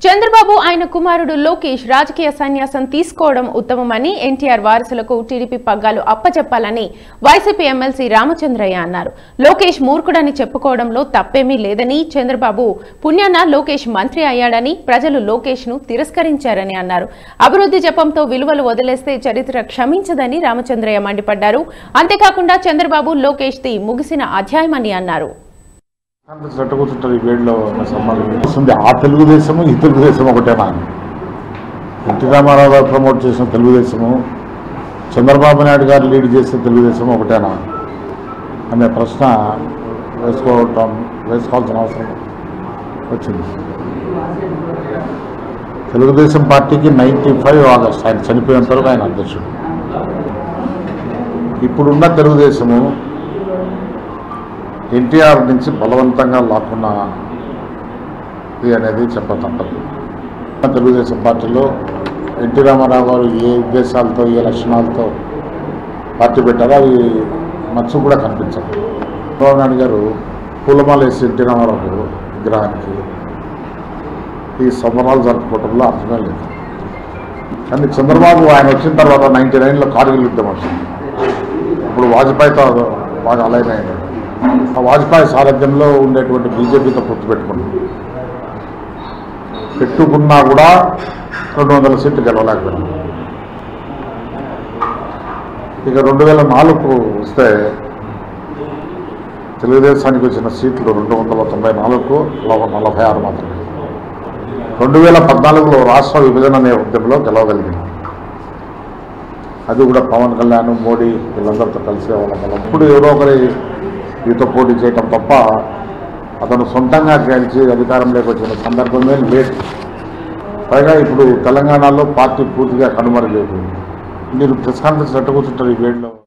చంద్రబాబు ఆయన కుమారుడు లోకేష్ రాజకీయ సన్యాసం తీసుకోవడం ఉత్తమమని ఎన్టీఆర్ వారసులకు టీడీపీ పగ్గాలు అప్పచెప్పాలని వైసీపీ ఎమ్మెల్సీ రామచంద్రయ్య అన్నారు లోకేష్ మూర్ఖుడని చెప్పుకోవడంలో తప్పేమీ లేదని చంద్రబాబు పుణ్యాన లోకేష్ మంత్రి అయ్యాడని ప్రజలు లోకేష్ ను తిరస్కరించారని అన్నారు అభివృద్ధి జపంతో విలువలు వదిలేస్తే చరిత్ర క్షమించదని రామచంద్రయ్య మండిపడ్డారు అంతేకాకుండా చంద్రబాబు లోకేష్ ది ముగిసిన అధ్యాయమని అన్నారు కాంగ్రెస్ ఎట్ట కూర్చుంటారు ఈ వేడిలో సంబంధం వస్తుంది ఆ తెలుగుదేశము ఈ తెలుగుదేశం ఒకటేనా అని ఎన్టీ రామారావు గారు ప్రమోట్ చేసిన తెలుగుదేశము చంద్రబాబు నాయుడు గారు లీడ్ చేసిన తెలుగుదేశం ఒకటేనా అనే ప్రశ్న వేసుకోవటం వేసుకోవాల్సిన అవసరం వచ్చింది తెలుగుదేశం పార్టీకి నైంటీ ఫైవ్ ఆగస్ట్ ఆయన చనిపోయేంత వరకు ఆయన అధ్యక్షుడు ఇప్పుడున్న తెలుగుదేశము ఎన్టీఆర్ నుంచి బలవంతంగా లాక్కున్న ఇది అనేది చెప్ప తప్పదు తెలుగుదేశం పార్టీలో ఎన్టీ రామారావు గారు ఏ ఉద్దేశాలతో ఏ లక్షణాలతో పార్టీ పెట్టారో అవి మచ్చు కూడా కనిపించదు చంద్రబాబు నాయుడు గారు పూలమాల వేసి ఎన్టీ రామారావు విగ్రహానికి ఈ సంబరాలు జరుపుకోవడంలో అర్థమే లేదు కానీ చంద్రబాబు ఆయన వచ్చిన తర్వాత నైంటీ నైన్లో కార్గిల్ యుద్ధం వచ్చింది ఇప్పుడు వాజ్పేయితో బాగా అలైన్ అయినాడు ఆ వాజ్పేయి సారథ్యంలో ఉండేటువంటి బీజేపీతో పొత్తు పెట్టుకున్నాం పెట్టుకున్నా కూడా రెండు వందల సీట్లు గెలవలేకపోయినాం ఇక రెండు వేల నాలుగు వస్తే తెలుగుదేశానికి వచ్చిన సీట్లు రెండు వందల తొంభై నాలుగు నలభై ఆరు మాత్రమే రెండు వేల పద్నాలుగులో రాష్ట్ర విభజన నేపథ్యంలో గెలవగలిగింది అది కూడా పవన్ కళ్యాణ్ మోడీ వీళ్ళందరితో కలిసి వాళ్ళ బలం ఇప్పుడు ఎవరో ఒకరి ఈతో పోటీ చేయటం తప్ప అతను సొంతంగా గెలిచి అధికారంలోకి వచ్చిన సందర్భమే లేదు పైగా ఇప్పుడు తెలంగాణలో పార్టీ పూర్తిగా కనుమరుగైపోయింది మీరు ప్రెస్ కాన్ఫరెన్స్ ఎట్ట కూర్చుంటారు ఈ వేడిలో